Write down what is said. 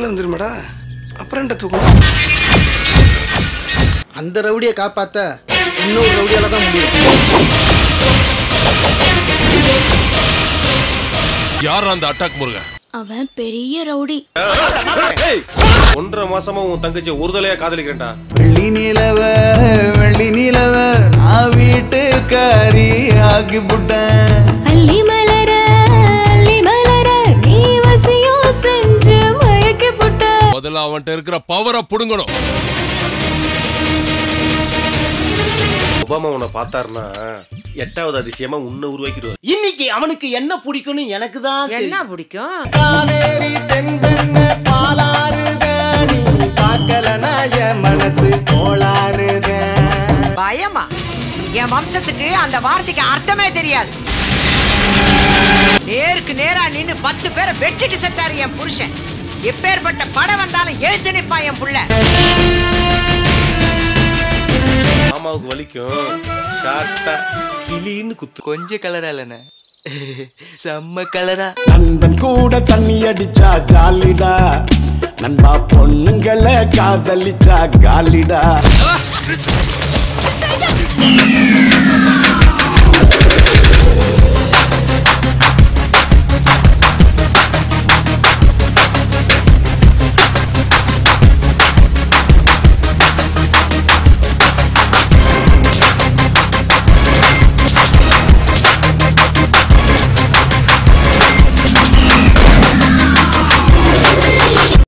வந்துருமாடா அப்புறம் என்ன தூக்கம் அந்த ரவுடியை காப்பாத்த இன்னொரு ரவுடியால தான் முடியும் யார் அந்த அட்டாக் முருகன் அவன் பெரிய ரவுடி ஒன்றரை மாசமா உன் தங்கச்சி ஒரு தலையா காதலிக்கிறேன்டா வெள்ளி நிலவ வெள்ளி நிலவ நான் வீட்டுக்காரி ஆக்கி புட்டேன் அள்ளி மலர அள்ளி மலர நீ வசியம் செஞ்சு மயக்கி புட்ட முதல்ல அவன்கிட்ட இருக்கிற பவரை புடுங்கணும் ஒபாமா உன்னை பார்த்தாருன்னா எட்டாவது அதிசயமா உன்னை உருவாக்கிடுவார் இன்னைக்கு அவனுக்கு என்ன பிடிக்கும்னு எனக்கு தான் என்ன பிடிக்கும் காவேரி தென்பெண்ண பாலாறுதான் நீ பார்க்கலனா என் மனசு கோளாறுதான் பயமா என் வம்சத்துக்கு அந்த வார்த்தைக்கு அர்த்தமே தெரியாது நேருக்கு நேரா நின்னு பத்து பேரை வெட்டிட்டு செத்தாரு என் புருஷன் எப்பேற்பட்ட படம் வந்தாலும் எழுத்து நிப்பா என் புள்ள மாமாவுக்கு வலிக்கும் ஷார்ட்டா கிளின்னு குத்து கொஞ்சம் கலரா இல்லைண்ணே செம்ம கலரா நண்பன் கூட தண்ணி அடிச்சா ஜாலிடா நண்பா பொண்ணுங்களை காதலிச்சா காலிடா